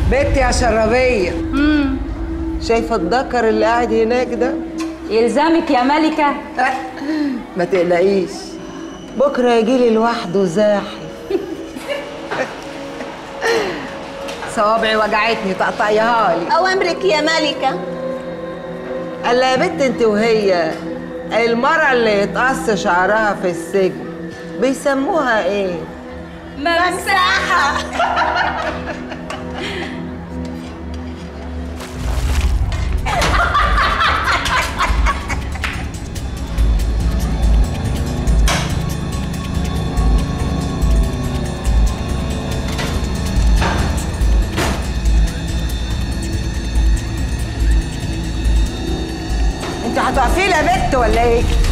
بنت يا شرابيه شايفه الدكر اللي قاعد هناك ده يلزمك يا ملكة ما تقلقيش بكره يجيلي لوحده زاحف صوابعي وجعتني تقطعيها لي أوامرك يا ملكة قال لها يا بنت انت وهي المرة اللي يتقص شعرها في السجن بيسموها ايه؟ ممسحة انت هتقفي لي يا بنت ولا ايه؟